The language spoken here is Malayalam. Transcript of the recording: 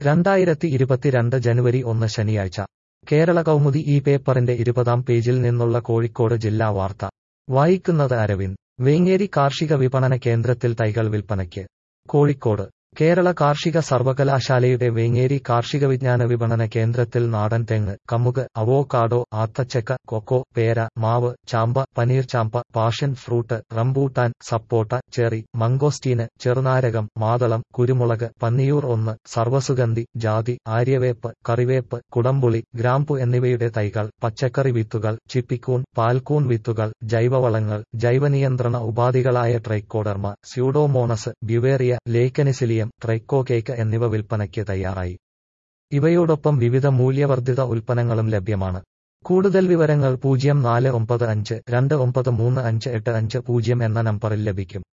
രണ്ടായിരത്തി ഇരുപത്തിരണ്ട് ജനുവരി ഒന്ന് ശനിയാഴ്ച കേരള കൗമുദി ഈ പേപ്പറിന്റെ ഇരുപതാം പേജിൽ നിന്നുള്ള കോഴിക്കോട് ജില്ലാ വാർത്ത വായിക്കുന്നത് അരവിന്ദ് വേങ്ങേരി കാർഷിക വിപണന കേന്ദ്രത്തിൽ തൈകൾ വിൽപ്പനയ്ക്ക് കോഴിക്കോട് കേരള കാർഷിക സർവകലാശാലയുടെ വേങ്ങേരി കാർഷിക വിജ്ഞാന വിപണന കേന്ദ്രത്തിൽ നാടൻ തെങ്ങ് കമുക് അവോക്കാഡോ ആത്തച്ചക്ക കൊക്കോ പേര മാവ് ചാമ്പ പനീർചാമ്പ passion fruit rambutan sapota cherry മംഗോസ്റ്റീന് ചെറുനാരകം മാതളം കുരുമുളക് പന്നിയൂർ ഒന്ന് സർവസുഗന്ധി ജാതി ആര്യവേപ്പ് കറിവേപ്പ് കുടംപുളി ഗ്രാമ്പു എന്നിവയുടെ തൈകൾ പച്ചക്കറി വിത്തുകൾ ചിപ്പിക്കൂൺ പാൽക്കൂൺ വിത്തുകൾ ജൈവവളങ്ങൾ ജൈവനിയന്ത്രണ ഉപാധികളായ trichoderma pseudomonas beauveria lecanicillium tricho cake എന്നിവ വിൽപ്പനയ്ക്ക് തയ്യാറായി ഇവയോടൊപ്പം വിവിധ മൂല്യവർദ്ധിത ഉൽപ്പന്നങ്ങളും ലഭ്യമാണ് കൂടുതൽ വിവരങ്ങൾ പൂജ്യം നാല് ഒമ്പത് അഞ്ച് രണ്ട് ഒമ്പത് മൂന്ന് അഞ്ച് എട്ട് അഞ്ച് പൂജ്യം എന്ന നമ്പറിൽ ലഭിക്കും